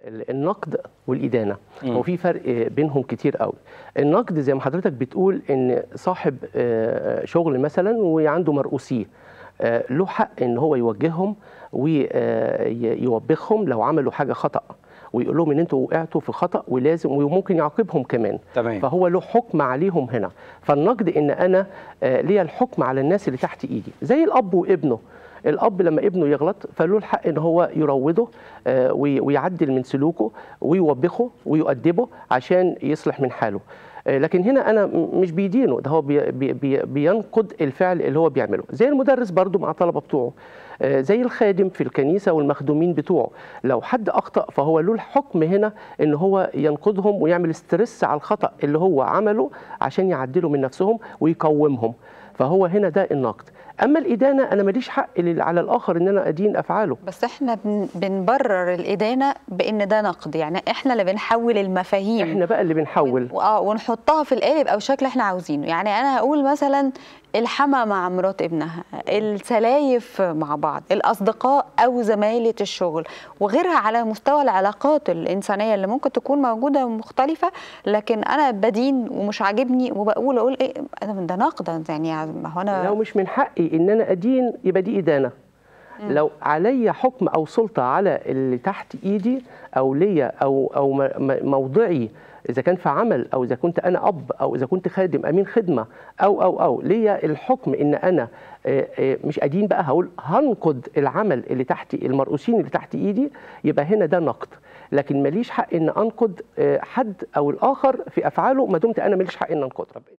ال- النقد والإدانة مم. هو في فرق بينهم كتير قوي النقد زي ما حضرتك بتقول إن صاحب آه، شغل مثلا وعنده مرؤوسيه آه، له حق إن هو يوجههم ويوبخهم لو عملوا حاجة خطأ ويقول لهم ان انتوا وقعتوا في خطا ولازم وممكن يعاقبهم كمان تمام. فهو له حكم عليهم هنا فالنقد ان انا آه، ليا الحكم على الناس اللي تحت ايدي زي الاب وابنه الاب لما ابنه يغلط فله الحق ان هو يروضه آه، وي- ويعدل من سلوكه ويوبخه ويؤدبه عشان يصلح من حاله آه، لكن هنا انا م- مش بيدينه ده هو بي بي بي بينقد الفعل اللي هو بيعمله زي المدرس برضو مع الطلبه بتوعه آه، زي الخادم في الكنيسه والمخدومين بتوعه لو حد اخطا فهو له الحكم هنا ان هو ينقدهم ويعمل ستريس على الخطا اللي هو عمله عشان يعدلوا من نفسهم ويقومهم فهو هنا ده النقد اما الادانه انا ماليش حق لل- على الاخر ان انا ادين افعاله بس احنا بن- بنبرر الإدانة بإن ده نقد يعني احنا اللي بنحول المفاهيم احنا بقى اللي بنحول اه ونحطها في القالب او شكل احنا عاوزينه يعني انا هقول مثلا الحما مع مرات ابنها السلايف مع بعض الاصدقاء او زمايله الشغل وغيرها على مستوى العلاقات الانسانيه اللي ممكن تكون موجوده مختلفه لكن انا بدين ومش عاجبني وبقول اقول ايه أنا ده نقد يعني ما هو انا لو مش من حقي ان انا ادين يبقى دي ادانه لو عليا حكم او سلطه على اللي تحت ايدي او ليا او او م- م- موضعي اذا كان في عمل او اذا كنت انا اب او اذا كنت خادم امين خدمه او او او ليا الحكم ان انا آه، آه، مش ادين بقى هقول هنقد العمل اللي تحت المرؤوسين اللي تحت ايدي يبقى هنا ده نقد لكن ماليش حق ان انقد آه، حد او الاخر في افعاله ما دمت انا ماليش حق ان انقد